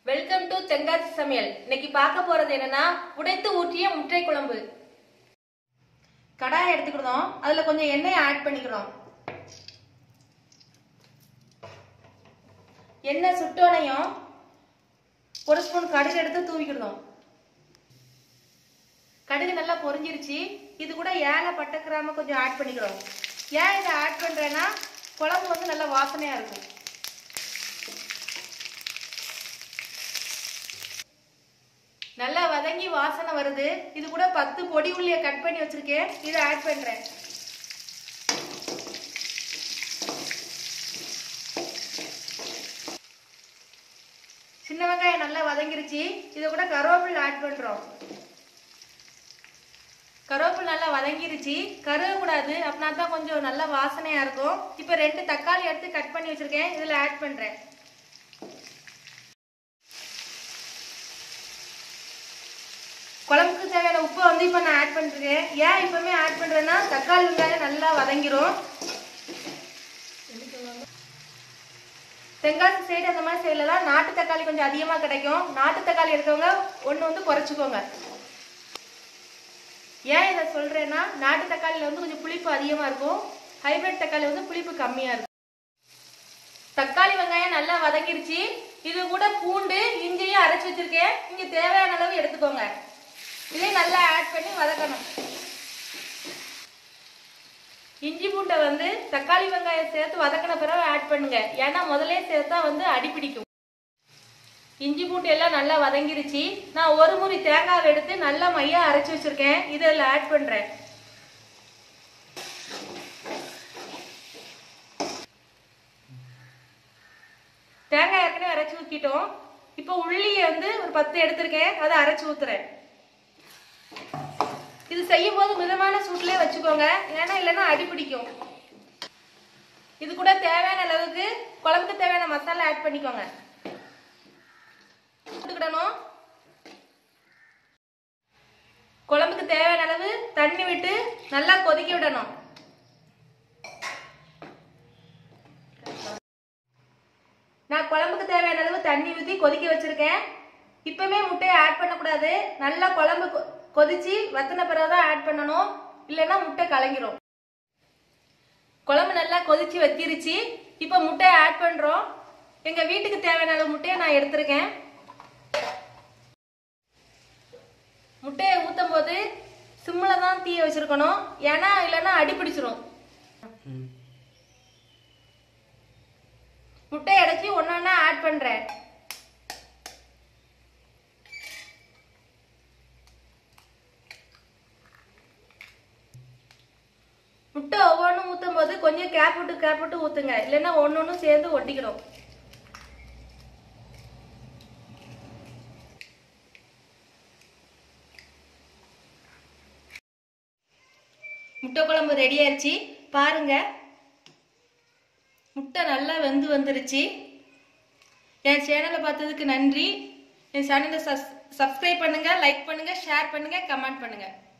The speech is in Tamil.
வெல்கம் டு தென்காசி சமையல் இன்னைக்கு பார்க்க போறது என்னன்னா உடைத்து ஊற்றிய முட்டை குழம்பு கடாயை எடுத்துக்கிட்டோம் அதுல கொஞ்சம் எண்ணெயை ஆட் பண்ணிக்கிறோம் எண்ணெய் சுட்டோனையும் ஒரு ஸ்பூன் கடுகு எடுத்து தூவிக்கிடுதோம் கடுகு நல்லா பொரிஞ்சிருச்சு இது கூட ஏலை பட்டை கிராம கொஞ்சம் ஆட் பண்ணிக்கிறோம் ஏன் இதை ஆட் பண்றேன்னா குழம்பு வந்து நல்லா வாசனையா இருக்கும் நல்லா வதங்கி வாசனை வருது இது கூட பத்து பொடி உள்ளிய கட் பண்ணி வச்சிருக்கேன் இதை ஆட் பண்றேன் சின்ன வெங்காயம் நல்லா வதங்கிருச்சு இதை கூட கருவேப்பிலை ஆட் பண்றோம் கருவேப்பிலை நல்லா வதங்கிருச்சு கருகக்கூடாது அப்படின்னா தான் கொஞ்சம் நல்லா வாசனையா இருக்கும் இப்போ ரெண்டு தக்காளி எடுத்து கட் பண்ணி வச்சிருக்கேன் இதுல ஆட் பண்றேன் குழம்புக்கு தேவையான உப்பை வந்து இப்போ நான் ஆட் பண்ணிருக்கேன் ஏன் இப்பவுமே ஆட் பண்றேன்னா தக்காளி வெங்காயம் நல்லா வதங்கிரும் தென்காசி சைடு அந்த மாதிரி சைடுலலாம் நாட்டு தக்காளி கொஞ்சம் அதிகமா கிடைக்கும் நாட்டு தக்காளி எடுத்தவங்க ஒன்று வந்து குறைச்சிக்கோங்க ஏன் இதை சொல்றேன்னா நாட்டு தக்காளியில வந்து கொஞ்சம் புளிப்பு அதிகமா இருக்கும் ஹைபிரிட் தக்காளி வந்து புளிப்பு கம்மியா இருக்கும் தக்காளி வெங்காயம் நல்லா வதங்கிருச்சு இது கூட பூண்டு இஞ்சியும் அரைச்சு வச்சிருக்கேன் நீங்க தேவையான அளவு எடுத்துக்கோங்க இதையும் நல்லா ஆட் பண்ணி வதக்கணும் இஞ்சி பூண்டை வந்து தக்காளி வெங்காயம் சேர்த்து வதக்கின பிறகு ஆட் பண்ணுங்க ஏன்னா முதலே சேர்த்தா வந்து அடி பிடிக்கும் இஞ்சி பூண்டு எல்லாம் நல்லா வதங்கிருச்சு நான் ஒரு முறி தேங்காவை எடுத்து நல்லா மையா அரைச்சு வச்சிருக்கேன் இதில் ஆட் பண்றேன் தேங்காய் ஏற்கனவே அரைச்சு ஊற்றிட்டோம் இப்போ உள்ளியை வந்து ஒரு பத்து எடுத்திருக்கேன் அதை அரைச்சு ஊத்துறேன் இது செய்யும் போது மிதமான சூட்லயே வச்சுக்கோங்க ஏன்னா இல்லைன்னா அடி பிடிக்கும் இது கூட தேவையான அளவுக்கு குழம்புக்கு தேவையான மசாலா ஆட் பண்ணிக்கோங்க போட்டுக்கிடணும் குழம்புக்கு தேவையான அளவு தண்ணி விட்டு நல்லா கொதிக்க விடணும் நான் குழம்புக்கு தேவையான அளவு தண்ணி ஊற்றி கொதிக்க வச்சிருக்கேன் இப்பவுமே முட்டையை ஆட் பண்ணக்கூடாது நல்லா குழம்பு கொ- கொதிச்சு வத்தின பிறகுதான் ஆட் பண்ணணும் இல்லைன்னா முட்டை கலங்கிரும் குழம்பு நல்லா கொதிச்சு வத்திருச்சு இப்போ முட்டையை ஆட் பண்றோம் எங்க வீட்டுக்கு தேவையான அளவு முட்டையை நான் எடுத்திருக்கேன் முட்டையை ஊத்தும் போது சிம்ல தான் தீய வச்சிருக்கணும் ஏன்னா இல்லைன்னா அடி பிடிச்சிரும் முட்டையை அடைச்சி ஒன்னொன்னா ஆட் பண்றேன் முட்டை ஒவ்வொன்றும் ஊத்தும் போது கொஞ்சம் கேப் விட்டு கேப் விட்டு ஊத்துங்க இல்லைன்னா ஒன்னொன்னும் சேர்ந்து ஒட்டிக்கிடும் முட்டை குழம்பு ரெடி ஆயிடுச்சு பாருங்க முட்டை நல்லா வெந்து வந்துருச்சு என் சேனலை பார்த்ததுக்கு நன்றி என் சேனலை சப்ஸ்கிரைப் பண்ணுங்க லைக் பண்ணுங்க ஷேர் பண்ணுங்க கமெண்ட் பண்ணுங்க